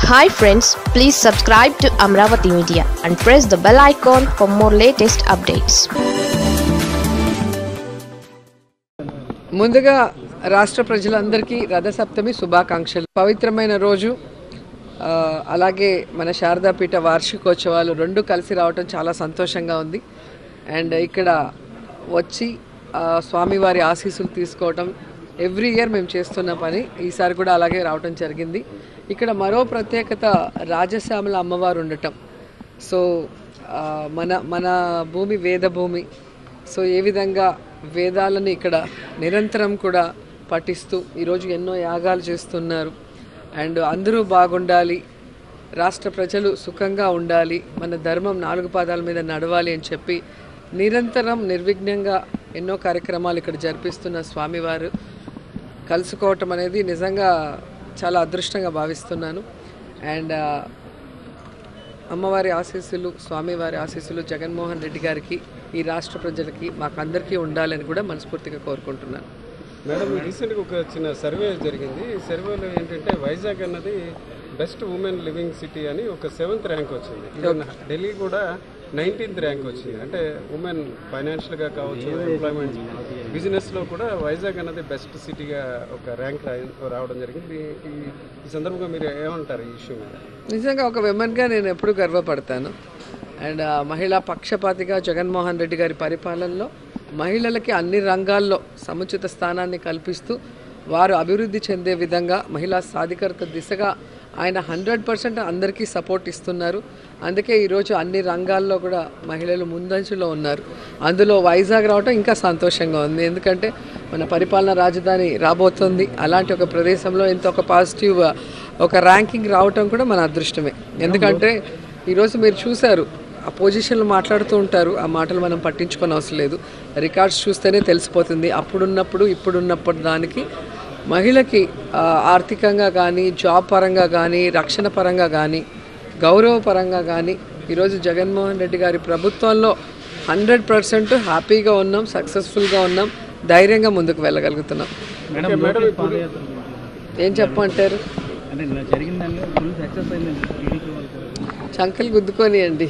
Hi friends please subscribe to Amaravati media and press the bell icon for more latest updates ముందుగా రాష్ట్ర ప్రజలందరికీ రథసప్తమి శుభాకాంక్షలు పవిత్రమైన రోజు ఆ, అలాగే మన శారదాపీఠ వార్షికోత్సవాలు రెండు కలిసి రావటం చాలా సంతోషంగా ఉంది అండ్ ఇక్కడ వచ్చి ఆ, స్వామివారి ఆశీస్సులు తీసుకోవటం ఎవ్రీ ఇయర్ మేము చేస్తున్న పని ఈసారి కూడా అలాగే రావటం జరిగింది ఇక్కడ మరో ప్రత్యేకత రాజశ్యామల అమ్మవారు ఉండటం సో ఆ, మన మన భూమి వేద భూమి సో ఏ విధంగా వేదాలను ఇక్కడ నిరంతరం కూడా పఠిస్తూ ఈరోజు ఎన్నో యాగాలు చేస్తున్నారు అండ్ అందరూ బాగుండాలి రాష్ట్ర ప్రజలు సుఖంగా ఉండాలి మన ధర్మం నాలుగు పాదాల మీద నడవాలి అని చెప్పి నిరంతరం నిర్విఘ్నంగా ఎన్నో కార్యక్రమాలు ఇక్కడ జరిపిస్తున్న స్వామివారు కలుసుకోవటం అనేది నిజంగా చాలా అదృష్టంగా భావిస్తున్నాను అండ్ అమ్మవారి ఆశీస్సులు స్వామివారి ఆశీస్సులు జగన్మోహన్ రెడ్డి గారికి ఈ రాష్ట్ర ప్రజలకి మాకందరికీ ఉండాలని కూడా మనస్ఫూర్తిగా కోరుకుంటున్నాను మేడం రీసెంట్గా ఒక చిన్న సర్వే జరిగింది ఈ సర్వేలో ఏంటంటే వైజాగ్ అన్నది బెస్ట్ ఉమెన్ లివింగ్ సిటీ అని ఒక సెవెంత్ ర్యాంక్ వచ్చింది ఈవెన్ ఢిల్లీ కూడా నైన్టీన్త్ ర్యాంక్ వచ్చింది అంటే ఉమెన్ ఫైనాన్షియల్గా కావచ్చు ఎంప్లాయ్మెంట్ బిజినెస్లో కూడా వైజాగ్ అన్నది బెస్ట్ సిటీగా ఒక ర్యాంక్ రావడం జరిగింది ఈ ఈ సందర్భంగా మీరు ఏమంటారు ఈ ఇష్యూ మీద నిజంగా ఒక విమెన్గా నేను ఎప్పుడూ గర్వపడతాను అండ్ ఆ, మహిళా పక్షపాతిగా జగన్మోహన్ రెడ్డి గారి పరిపాలనలో మహిళలకి అన్ని రంగాల్లో సముచిత స్థానాన్ని కల్పిస్తూ వారు అభివృద్ధి చెందే విధంగా మహిళా సాధికారత దిశగా ఆయన హండ్రెడ్ పర్సెంట్ అందరికీ సపోర్ట్ ఇస్తున్నారు అందుకే ఈరోజు అన్ని రంగాల్లో కూడా మహిళలు ముందంచులో ఉన్నారు అందులో వైజాగ్ రావటం ఇంకా సంతోషంగా ఉంది ఎందుకంటే మన పరిపాలన రాజధాని రాబోతుంది అలాంటి ఒక ప్రదేశంలో ఇంత ఒక పాజిటివ్ ఒక ర్యాంకింగ్ రావటం కూడా మన అదృష్టమే ఎందుకంటే ఈరోజు మీరు చూశారు ఆ పొజిషన్లు మాట్లాడుతూ ఉంటారు ఆ మాటలు మనం పట్టించుకొని అవసరం లేదు రికార్డ్స్ చూస్తేనే తెలిసిపోతుంది అప్పుడున్నప్పుడు ఇప్పుడున్నప్పుడు దానికి మహిళకి ఆ, ఆర్థికంగా కానీ జాబ్ పరంగా కానీ రక్షణ పరంగా కానీ గౌరవ పరంగా కానీ ఈరోజు జగన్మోహన్ రెడ్డి గారి ప్రభుత్వంలో హండ్రెడ్ పర్సెంట్ హ్యాపీగా ఉన్నాం సక్సెస్ఫుల్గా ఉన్నాం ధైర్యంగా ముందుకు వెళ్ళగలుగుతున్నాం మేడం లోకేష్ పాదయాత్ర ఏం చెప్పమంటారు అంటే ఇలా జరిగిందండి ఫుల్ సక్సెస్ అయిందండి టీడీపీ వాళ్ళకి చంకలు గుద్దుకొని అండి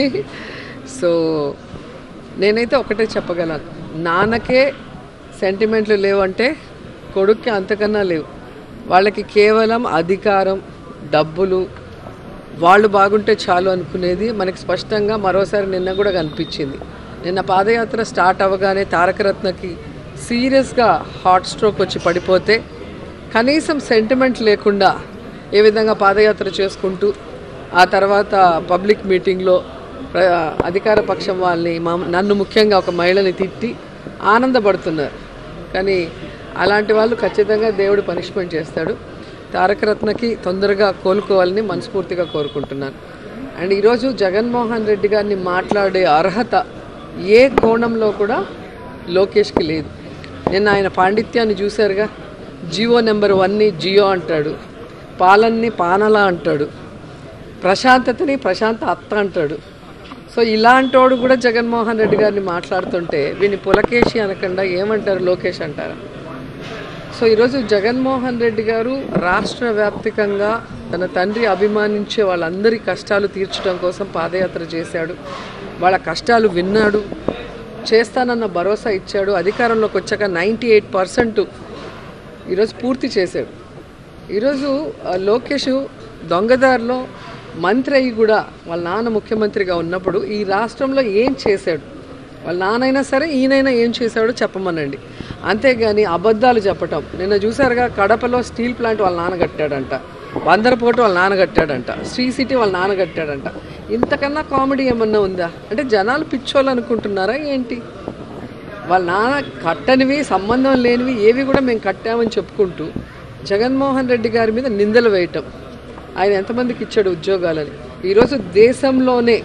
సో నేనైతే ఒకటే చెప్పగలను నాన్నకే సెంటిమెంట్లు లేవంటే కొడుక్కి అంతకన్నా లేవు వాళ్ళకి కేవలం అధికారం డబ్బులు వాళ్ళు బాగుంటే చాలు అనుకునేది మనకి స్పష్టంగా మరోసారి నిన్న కూడా కనిపించింది నిన్న పాదయాత్ర స్టార్ట్ అవ్వగానే తారకరత్నకి సీరియస్గా హార్ట్ స్ట్రోక్ వచ్చి పడిపోతే కనీసం సెంటిమెంట్ లేకుండా ఏ విధంగా పాదయాత్ర చేసుకుంటూ ఆ తర్వాత పబ్లిక్ మీటింగ్లో ప్ర- అధికార పక్షం వాళ్ళని మా నన్ను ముఖ్యంగా ఒక మహిళని తిట్టి ఆనందపడుతున్నారు కానీ అలాంటి వాళ్ళు ఖచ్చితంగా దేవుడు పనిష్మెంట్ చేస్తాడు తారకరత్నకి తొందరగా కోలుకోవాలని మనస్ఫూర్తిగా కోరుకుంటున్నాను అండ్ ఈరోజు జగన్మోహన్ రెడ్డి గారిని మాట్లాడే అర్హత ఏ కోణంలో కూడా లోకేష్కి లేదు నిన్న ఆయన పాండిత్యాన్ని చూశారుగా జియో నెంబర్ వన్ని జియో అంటాడు పాలన్ని పానలా అంటాడు ప్రశాంతతని ప్రశాంత అత్త అంటాడు సో ఇలాంటోడు కూడా జగన్మోహన్ రెడ్డి గారిని మాట్లాడుతుంటే వీని పులకేషి అనకుండా ఏమంటారు లోకేష్ అంటారా సో ఈరోజు జగన్మోహన్ రెడ్డి గారు రాష్ట్ర వ్యాప్తికంగా తన తండ్రి అభిమానించే వాళ్ళందరి కష్టాలు తీర్చడం కోసం పాదయాత్ర చేశాడు వాళ్ళ కష్టాలు విన్నాడు చేస్తానన్న భరోసా ఇచ్చాడు అధికారంలోకి వచ్చాక నైంటీ ఎయిట్ పర్సెంట్ ఈరోజు పూర్తి చేశాడు ఈరోజు ఆ, లోకేష్ దొంగదారిలో మంత్రి అయ్యి కూడా వాళ్ళ నాన్న ముఖ్యమంత్రిగా ఉన్నప్పుడు ఈ రాష్ట్రంలో ఏం చేశాడు వాళ్ళ నాన్నైనా సరే ఈయనైనా ఏం చేశాడో చెప్పమనండి అంతేగాని అబద్ధాలు చెప్పటం నిన్న చూసారుగా కడపలో స్టీల్ ప్లాంట్ వాళ్ళ నాన్న కట్టాడంట బందరపోటు వాళ్ళ నాన్న కట్టాడంట శ్రీ సిటీ వాళ్ళ నాన్న కట్టాడంట ఇంతకన్నా కామెడీ ఏమన్నా ఉందా అంటే జనాలు పిచ్చోళ్ళు అనుకుంటున్నారా ఏంటి వాళ్ళ నాన్న కట్టనివి సంబంధం లేనివి ఏవి కూడా మేము కట్టామని చెప్పుకుంటూ జగన్మోహన్ రెడ్డి గారి మీద నిందలు వేయటం ఆయన ఎంతమందికి ఇచ్చాడు ఉద్యోగాలని ఈరోజు దేశంలోనే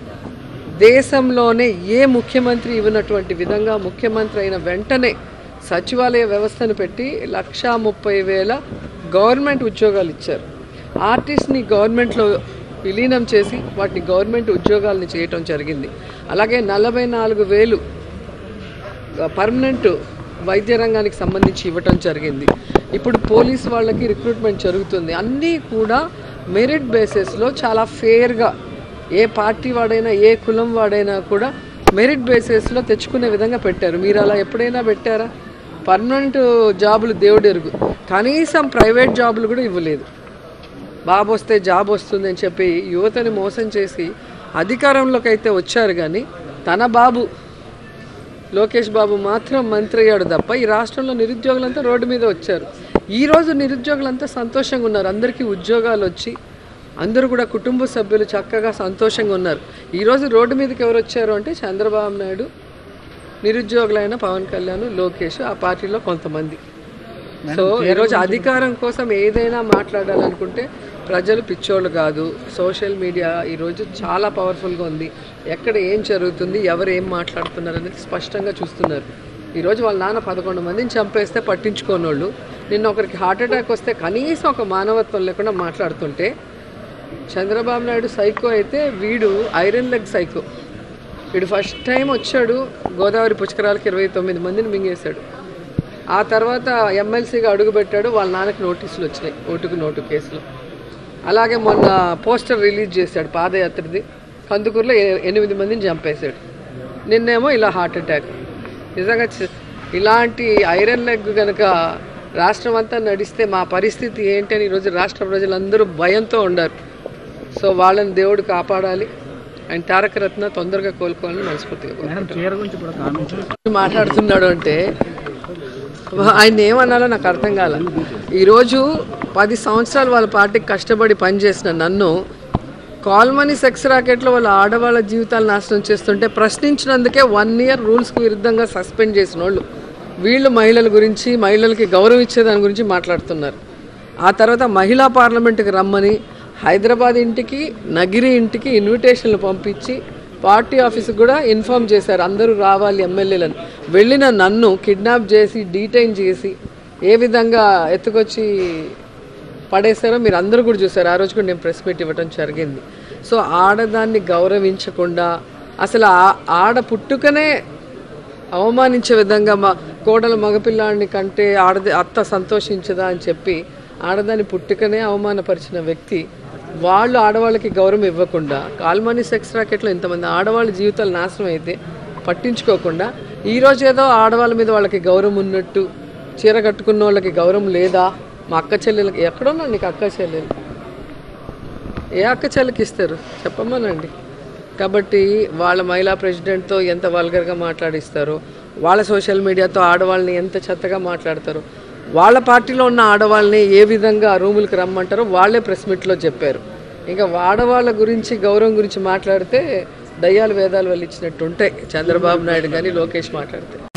దేశంలోనే ఏ ముఖ్యమంత్రి ఇవ్వనటువంటి విధంగా ముఖ్యమంత్రి అయిన వెంటనే సచివాలయ వ్యవస్థను పెట్టి లక్షా ముప్పై వేల గవర్నమెంట్ ఉద్యోగాలు ఇచ్చారు ఆర్టిస్ట్ని గవర్నమెంట్లో విలీనం చేసి వాటిని గవర్నమెంట్ ఉద్యోగాలని చేయటం జరిగింది అలాగే నలభై నాలుగు వేలు పర్మనెంట్ వైద్య రంగానికి సంబంధించి ఇవ్వటం జరిగింది ఇప్పుడు పోలీస్ వాళ్ళకి రిక్రూట్మెంట్ జరుగుతుంది అన్నీ కూడా మెరిట్ బేసిస్లో చాలా ఫేర్గా ఏ పార్టీ వాడైనా ఏ కులం వాడైనా కూడా మెరిట్ బేసిస్లో తెచ్చుకునే విధంగా పెట్టారు మీరు అలా ఎప్పుడైనా పెట్టారా పర్మనెంట్ జాబులు దేవుడు ఎరుగు కనీసం ప్రైవేట్ జాబులు కూడా ఇవ్వలేదు బాబు వస్తే జాబ్ వస్తుంది అని చెప్పి యువతని మోసం చేసి అధికారంలోకి అయితే వచ్చారు కానీ తన బాబు లోకేష్ బాబు మాత్రం మంత్రి అయ్యాడు తప్ప ఈ రాష్ట్రంలో నిరుద్యోగులంతా రోడ్డు మీద వచ్చారు ఈ రోజు నిరుద్యోగులంతా సంతోషంగా ఉన్నారు అందరికీ ఉద్యోగాలు వచ్చి అందరూ కూడా కుటుంబ సభ్యులు చక్కగా సంతోషంగా ఉన్నారు ఈరోజు రోడ్డు మీదకి ఎవరు వచ్చారు అంటే చంద్రబాబు నాయుడు నిరుద్యోగులైన పవన్ కళ్యాణ్ లోకేష్ ఆ పార్టీలో కొంతమంది సో ఈరోజు అధికారం కోసం ఏదైనా మాట్లాడాలనుకుంటే ప్రజలు పిచ్చోళ్ళు కాదు సోషల్ మీడియా ఈరోజు చాలా పవర్ఫుల్గా ఉంది ఎక్కడ ఏం జరుగుతుంది ఎవరు ఏం మాట్లాడుతున్నారు అనేది స్పష్టంగా చూస్తున్నారు ఈరోజు వాళ్ళ నాన్న పదకొండు మందిని చంపేస్తే పట్టించుకోనోళ్ళు నిన్న ఒకరికి హార్ట్ అటాక్ వస్తే కనీసం ఒక మానవత్వం లేకుండా మాట్లాడుతుంటే చంద్రబాబు నాయుడు సైకో అయితే వీడు ఐరన్ లెగ్ సైకో వీడు ఫస్ట్ టైం వచ్చాడు గోదావరి పుష్కరాలకి ఇరవై తొమ్మిది మందిని మింగేశాడు ఆ తర్వాత ఎమ్మెల్సీగా అడుగుపెట్టాడు వాళ్ళ నాన్నకి నోటీసులు వచ్చినాయి ఓటుకు నోటు కేసులో అలాగే మొన్న పోస్టర్ రిలీజ్ చేశాడు పాదయాత్రది కందుకూరులో ఎ- ఎనిమిది మందిని చంపేశాడు నిన్నేమో ఇలా హార్ట్ అటాక్ నిజంగా చ- ఇలాంటి ఐరన్ లెగ్ కనుక రాష్ట్రం అంతా నడిస్తే మా పరిస్థితి ఏంటి అని ఈరోజు రాష్ట్ర ప్రజలందరూ భయంతో ఉన్నారు సో వాళ్ళని దేవుడు కాపాడాలి ఆయన తారక రత్న తొందరగా కోలుకోవాలని మనస్ఫూర్తిగా కోరుకుంటున్నాను. మేడం చీర గురించి కూడా కామెంట్స్ మాట్లాడుతున్నాడు అంటే ఆయన ఏమన్నాలో నాకు అర్థం కాల ఈరోజు పది సంవత్సరాలు వాళ్ళ పార్టీకి కష్టపడి పనిచేసిన నన్ను కాల్మనీ సెక్స్ రాకెట్లో వాళ్ళ ఆడవాళ్ళ జీవితాలు నాశనం చేస్తుంటే ప్రశ్నించినందుకే వన్ ఇయర్ రూల్స్కి విరుద్ధంగా సస్పెండ్ చేసిన వాళ్ళు వీళ్ళు మహిళల గురించి మహిళలకి గౌరవం ఇచ్చే దాని గురించి మాట్లాడుతున్నారు ఆ తర్వాత మహిళా పార్లమెంట్కి రమ్మని హైదరాబాద్ ఇంటికి నగిరి ఇంటికి ఇన్విటేషన్లు పంపించి పార్టీ ఆఫీస్కి కూడా ఇన్ఫామ్ చేశారు అందరూ రావాలి ఎమ్మెల్యేలను వెళ్ళిన నన్ను కిడ్నాప్ చేసి డీటైన్ చేసి ఏ విధంగా ఎత్తుకొచ్చి పడేశారో మీరు అందరూ కూడా చూసారు ఆ రోజు కూడా నేను ప్రెస్ మీట్ ఇవ్వటం జరిగింది సో ఆడదాన్ని గౌరవించకుండా అసలు ఆ- ఆడ పుట్టుకనే అవమానించే విధంగా మా కోడల మగపిల్లాడిని కంటే ఆడది అత్త సంతోషించదా అని చెప్పి ఆడదాని పుట్టుకనే అవమానపరిచిన వ్యక్తి వాళ్ళు ఆడవాళ్ళకి గౌరవం ఇవ్వకుండా కాల్మనీ సెక్స్ రాకెట్లో ఇంతమంది ఆడవాళ్ళ జీవితాలు నాశనం అయితే పట్టించుకోకుండా ఈ రోజు ఏదో ఆడవాళ్ళ మీద వాళ్ళకి గౌరవం ఉన్నట్టు చీర కట్టుకున్న వాళ్ళకి గౌరవం లేదా మా అక్క చెల్లెలకి ఎక్కడున్నాడు నీకు అక్క చెల్లెలు ఏ అక్క చెల్లెకి ఇస్తారు చెప్పమనండి కాబట్టి వాళ్ళ మహిళా ప్రెసిడెంట్తో ఎంత వల్గర్గా మాట్లాడిస్తారో వాళ్ళ సోషల్ మీడియాతో ఆడవాళ్ళని ఎంత చెత్తగా మాట్లాడతారో వాళ్ళ పార్టీలో ఉన్న ఆడవాళ్ళని ఏ విధంగా రూములకు రమ్మంటారో వాళ్ళే ప్రెస్ మీట్లో చెప్పారు ఇంకా ఆడవాళ్ళ గురించి గౌరవం గురించి మాట్లాడితే దయ్యాలు వేదాలు వాళ్ళు ఇచ్చినట్టు ఉంటాయి చంద్రబాబు నాయుడు కానీ లోకేష్ మాట్లాడితే